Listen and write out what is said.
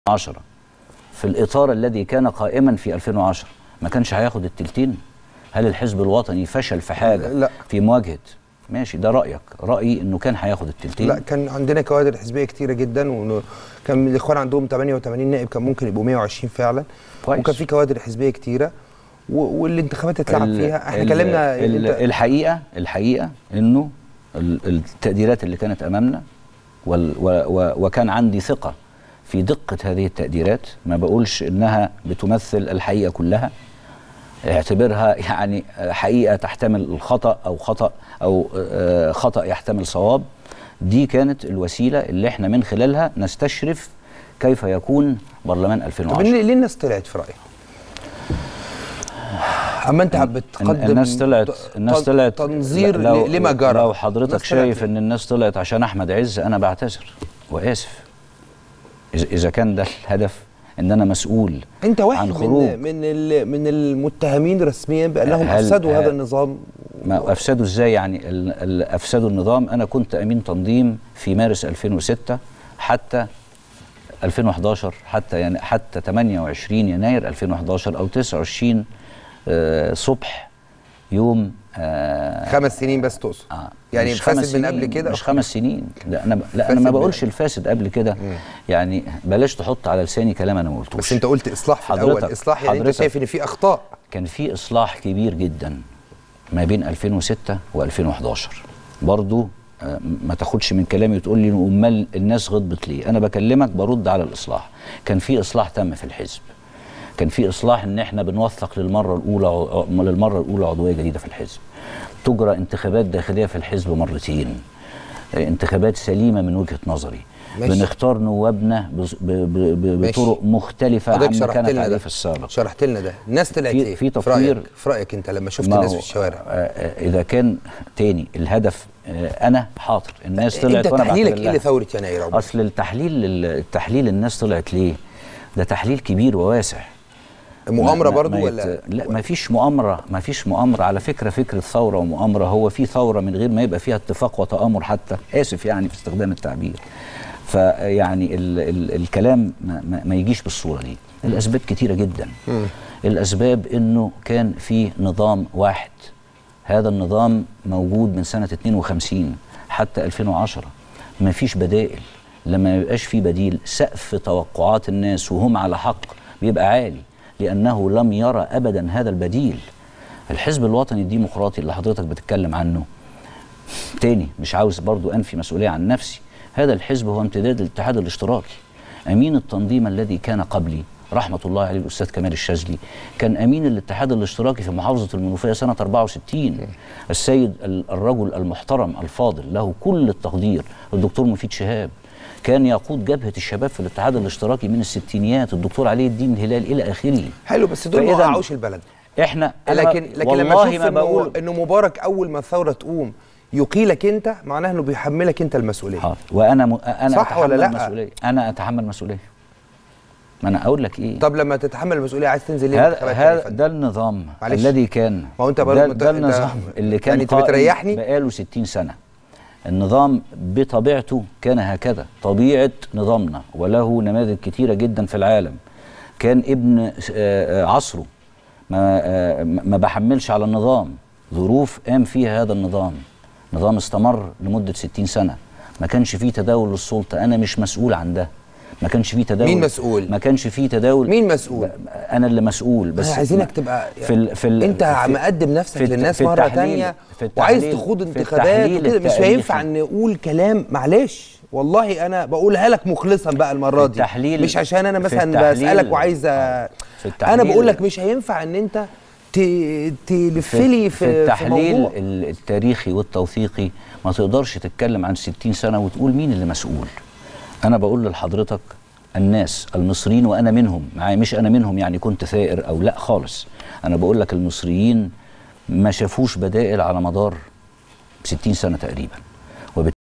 2010 في الإطار الذي كان قائما في 2010 ما كانش هياخد التلتين هل الحزب الوطني فشل في حاجة لا. في مواجهة ماشي ده رأيك رأيي إنه كان هياخد التلتين لا كان عندنا كوادر حزبيه كتيره جدا وكان الاخوان عندهم 88 نائب كان ممكن يبقوا 120 فعلا كويس. وكان في كوادر حزبيه كتيره و- والانتخابات اتلعب ال- فيها احنا ال- كلمنا ال- انت الحقيقه الحقيقه انه ال- التقديرات اللي كانت امامنا وال و و وكان عندي ثقه في دقه هذه التقديرات ما بقولش انها بتمثل الحقيقه كلها اعتبرها يعني حقيقه تحتمل الخطا او خطا او آه، خطا يحتمل صواب دي كانت الوسيله اللي احنا من خلالها نستشرف كيف يكون برلمان طب 2010 ليه ليه الناس طلعت في رايك؟ اما انت إن- بتقدم الناس طلعت ت- الناس ت- طلعت تنظير لو ل- لما جرى لو حضرتك الناس طلعت شايف ليه؟ ان الناس طلعت عشان احمد عز انا بعتذر واسف إذا- اذا كان ده الهدف ان انا مسؤول انت واحد عن خروج من من ال- من المتهمين رسميا بانهم هل- افسدوا هل- هذا النظام ما افسدوا ازاي يعني ال- ال- افسدوا النظام انا كنت امين تنظيم في مارس 2006 حتى 2011 حتى يعني حتى 28 يناير 2011 او 29 آه، صبح يوم آه، خمس سنين بس تقصد آه يعني مش خمس فاسد من قبل سنين، كده مش خمس سنين لا انا لا فاسد انا ما من- بقولش الفاسد قبل كده يعني بلاش تحط على لساني كلام انا ما قلتوش بس انت قلت اصلاح في الاول حضرتك- اصلاح يعني انت حضرتك- شايف ان في اخطاء كان في اصلاح كبير جدا ما بين 2006 و2011 برضو آه، ما تاخدش من كلامي وتقول لي امال الناس غضبت ليه انا بكلمك برد على الاصلاح كان في اصلاح تم في الحزب كان في اصلاح ان احنا بنوثق للمره الاولى ع- للمره الاولى عضويه جديده في الحزب تجرى انتخابات داخليه في الحزب مرتين آه، انتخابات سليمه من وجهه نظري ماشي. بنختار نوابنا بز- ب- ب- ب- ماشي. بطرق مختلفه حضرتك عما شرحت كانت لنا عليه ده في السابق شرحت لنا ده الناس طلعت في- ليه في في تطوير- رايك في رايك انت لما شفت ما الناس هو- في الشوارع آه، آه، اذا كان تاني الهدف آه، انا حاضر الناس طلعت انت وانا تحليلك بعتبر ايه لها. لثوره يناير عموما؟ اصل التحليل التحليل الناس طلعت ليه ده تحليل كبير وواسع مؤامره ما- برضو ما ولا يت... لا ما فيش مؤامره ما فيش مؤامره على فكره فكره ثوره ومؤامره هو في ثوره من غير ما يبقى فيها اتفاق وتامر حتى اسف يعني في استخدام التعبير فيعني ال... ال... الكلام ما... ما... ما يجيش بالصوره دي الاسباب كتيره جدا الاسباب انه كان في نظام واحد هذا النظام موجود من سنه 52 حتى 2010 ما فيش بدائل لما يبقاش في بديل سقف توقعات الناس وهم على حق بيبقى عالي لانه لم يرى ابدا هذا البديل الحزب الوطني الديمقراطي اللي حضرتك بتتكلم عنه تاني مش عاوز برضو انفي مسؤوليه عن نفسي هذا الحزب هو امتداد الاتحاد الاشتراكي امين التنظيم الذي كان قبلي رحمه الله عليه الاستاذ كمال الشاذلي كان امين الاتحاد الاشتراكي في محافظه المنوفيه سنه 64 السيد ال- الرجل المحترم الفاضل له كل التقدير الدكتور مفيد شهاب كان يقود جبهه الشباب في الاتحاد الاشتراكي من الستينيات الدكتور علي الدين الهلال الى اخره حلو بس دول ما فإذا- وقعوش البلد احنا أنا لكن لكن لما والله اشوف ما انه بقول انه مبارك اول ما الثوره تقوم يقيلك انت معناه انه بيحملك انت المسؤوليه حاضر وانا م... انا صح ولا اتحمل لأ؟ مسؤوليه انا اتحمل مسؤوليه ما انا اقول لك ايه طب لما تتحمل المسؤوليه عايز تنزل ليه هذا الانتخابات تاني يا هذا فندم؟ ده النظام معلش. الذي كان ما هو أنت ده, برضه مت- ده أنت- النظام اللي كان يعني أنت قائم بتريحني؟ بقاله 60 سنه النظام بطبيعته كان هكذا طبيعه نظامنا وله نماذج كثيره جدا في العالم كان ابن آه، آه، عصره ما آه، ما بحملش على النظام ظروف قام فيها هذا النظام نظام استمر لمده 60 سنه ما كانش فيه تداول للسلطه انا مش مسؤول عن ده ما كانش فيه تداول مين مسؤول؟ ما كانش فيه تداول مين مسؤول؟ انا اللي مسؤول بس بس عايزينك تبقى في ال في ال انت في مقدم نفسك في الت- للناس في مره التحليل- تانية في وعايز التحليل- تخوض في انتخابات التحليل وكده مش التاريخي. هينفع نقول كلام معلش والله انا بقولها لك مخلصا بقى المره دي التحليل- مش عشان انا في مثلا التحليل- بسالك وعايز أ- في التحليل- انا بقول لك مش هينفع ان انت ت- تلف لي في, في التحليل موضوع. ال- التاريخي والتوثيقي ما تقدرش تتكلم عن 60 سنه وتقول مين اللي مسؤول انا بقول لحضرتك الناس المصريين وانا منهم معايا مش انا منهم يعني كنت ثائر او لا خالص انا بقول لك المصريين ما شافوش بدائل على مدار 60 سنه تقريبا